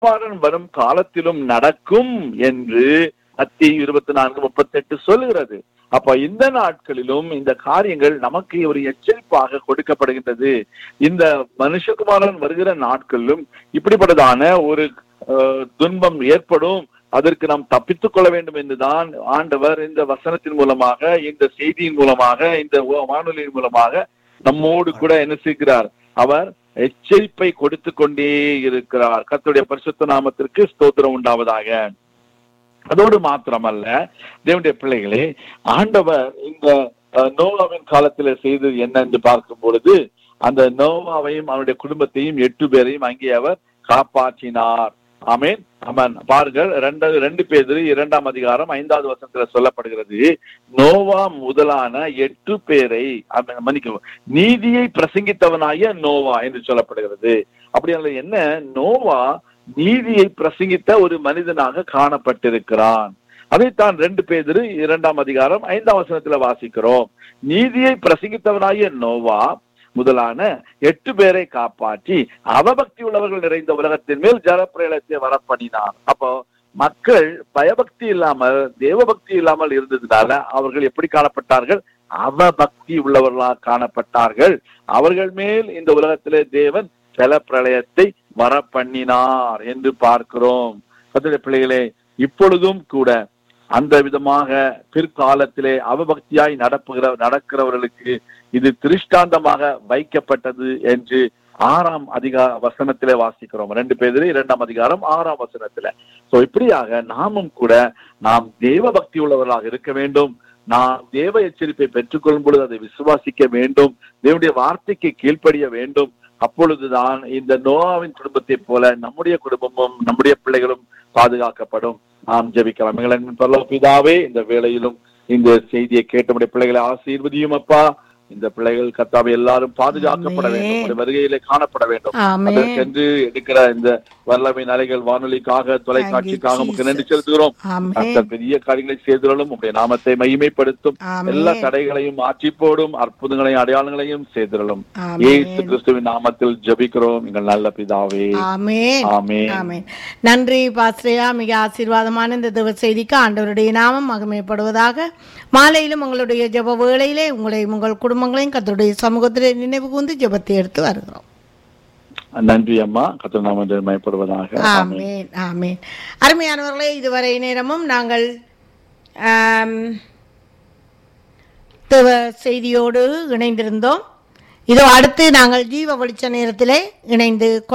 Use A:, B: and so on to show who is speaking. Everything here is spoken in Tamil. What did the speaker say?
A: மனுஷகுமாரன் வரும் காலத்திலும் நடக்கும் என்று அத்தி இருபத்தி நான்கு முப்பத்தி எட்டு சொல்லுகிறது அப்ப இந்த நாட்களிலும் இந்த காரியங்கள் நமக்கு ஒரு எச்சரிப்பாக கொடுக்கப்படுகின்றது இந்த மனுஷகுமாரன் வருகிற நாட்களிலும் இப்படிப்பட்டதான ஒரு அஹ், துன்பம் ஏற்படும் அதற்கு நாம் தப்பித்துக் கொள்ள வேண்டும் என்றுதான் ஆண்டவர் இந்த வசனத்தின் மூலமாக இந்த செய்தியின் மூலமாக இந்த வா- வானொலியின் மூலமாக நம்மோடு கூட என்ன செய்கிறார் அவர் எச்சரிப்பை கொடுத்து கொண்டே இருக்கிறார் கர்த்தருடைய பரிசுத்த நாமத்திற்கு ஸ்தோத்திரம் உண்டாவதாக அதோடு மாத்திரமல்ல தேவனுடைய பிள்ளைகளே ஆண்டவர் இந்த அஹ், நோவாவின் காலத்துல செய்தது என்ன என்று பார்க்கும் பொழுது அந்த நோவாவையும் அவனுடைய குடும்பத்தையும் எட்டு பேரையும் அங்கே அவர் காப்பாற்றினார் ஆமென் ஆமென் பாருங்கள் ரெண்டு ரெண்டு பேர் இரண்டாம் அதிகாரம் ஐந்தாவது வசனத்துல சொல்லப்படுகிறது நோவா முதலான எட்டு பேரை ஆமென், மன்னிக்கவும் நீதியை பிரசங்கித்தவனாய நோவா என்று சொல்லப்படுகிறது அப்படியானது என்ன நோவா நீதியை பிரசங்கித்த ஒரு மனிதனாக காணப்பட்டிருக்கிறான் அதைத்தான் ரெண்டு பேர் இரண்டாம் அதிகாரம் ஐந்தாம் வசனத்துல வாசிக்கிறோம் நீதியை பிரசங்கித்தவனாய நோவா முதலான எட்டு பேரை காப்பாற்றி அவபக்தி உள்ளவர்கள் நிறைந்த உலகத்தின் மேல் ஜலப்பிரளயத்தை வரப்பண்ணினார் அப்போ மக்கள் பயபக்தி இல்லாமல் தேவபக்தி இல்லாமல் இருந்ததுனால அவர்கள் எப்படி காணப்பட்டார்கள் அவபக்தி உள்ளவர்களாக காணப்பட்டார்கள் அவர்கள் மேல் இந்த உலகத்திலே தேவன் ஜல பிரளயத்தை வர பண்ணினார் என்று பார்க்கிறோம் கர்த்தருடைய பிள்ளைகளே இப்பொழுதும் கூட அந்த விதமாக பிற்காலத்திலே அவபக்தியாய் நடப்புகிற நடக்கிறவர்களுக்கு இது திருஷ்டாந்தமாக வைக்கப்பட்டது என்று ஆறாம் அதிகா வசனத்திலே வாசிக்கிறோம் ரெண்டு பேரு இரண்டாம் அதிகாரம் ஆறாம் வசனத்துல சோ இப்படியாக நாமும் கூட நாம் தேவ பக்தி உள்ளவர்களாக இருக்க வேண்டும் நாம் தேவ எச்சரிப்பை பெற்றுக்கொள்ளும் பொழுது அதை விசுவாசிக்க வேண்டும் தேவனுடைய வார்த்தைக்கு கீழ்ப்படிய வேண்டும் அப்பொழுதுதான் இந்த நோவாவின் குடும்பத்தை போல நம்முடைய குடும்பமும் நம்முடைய பிள்ளைகளும் பாதுகாக்கப்படும் நாம் ஜெபிக்கலாம் எங்களின் பரலோக பிதாவே இந்த வேளையிலும் இந்த செய்தியை கேட்ட நம்முடைய பிள்ளைகளை ஆசீர்வதியும் அப்பா இந்த பிள்ளைகள் கத்தாவை எல்லாரும் பாதுகாக்கப்பட வேண்டும்
B: ஆமென்.
A: உம்முடைய வருகையிலே காணப்பட வேண்டும்
B: ஆமென்
A: அதற்கென்று எடுக்கிற இந்த வல்லமை நிலைகள் வானொலிக்காக தொலைக்காட்சிக்காக
B: Thank you,
A: நமக்கு நன்றி
B: Jesus.
A: செலுத்துகிறோம்
B: ஆமென்
A: கர்த்தர் பெரிய காரியங்களை செய்திருளும் உடைய நாமத்தை மகிமைப்படுத்தும் எல்லா
B: ஆமென்
A: தடைகளையும் மாற்றி போடும் அற்புதங்களையும் அடையாளங்களையும் செய்திருளும்
B: ஆமென்.
A: இயேசு கிறிஸ்துவின் நாமத்தில் ஜெபிக்கிறோம் எங்கள் நல்ல பிதாவே
B: ஆமென்
A: ஆமென்
B: ஆமென் நன்றி பாஸ்ரேயா மிக ஆசீர்வாதமான இந்த தேவ செய்திக்கு ஆண்டவருடைய நாமம் மகிமைப்படுவதாக மாலையிலும் உங்களுடைய ஜெப வேளையிலே உங்களையும் உங்கள் குடும்பங்களையும் கத்தருடைய சமூகத்திலே நினைவு கூர்ந்து ஜெபத்தை எடுத்து வருகிறோம்
A: நன்றி அம்மா கர்த்தர் நாமத்தில் மயப்படுவதாக ஆமென்
B: ஆமென் ஆமென் அருமையானவர்களே இதுவரை நேரமும் நாங்கள் ஆம், தேவ செய்தியோடு இணைந்திருந்தோம் இதோ அடுத்து நாங்கள் ஜீவ வெளிச்ச நேரத்திலே இணைந்து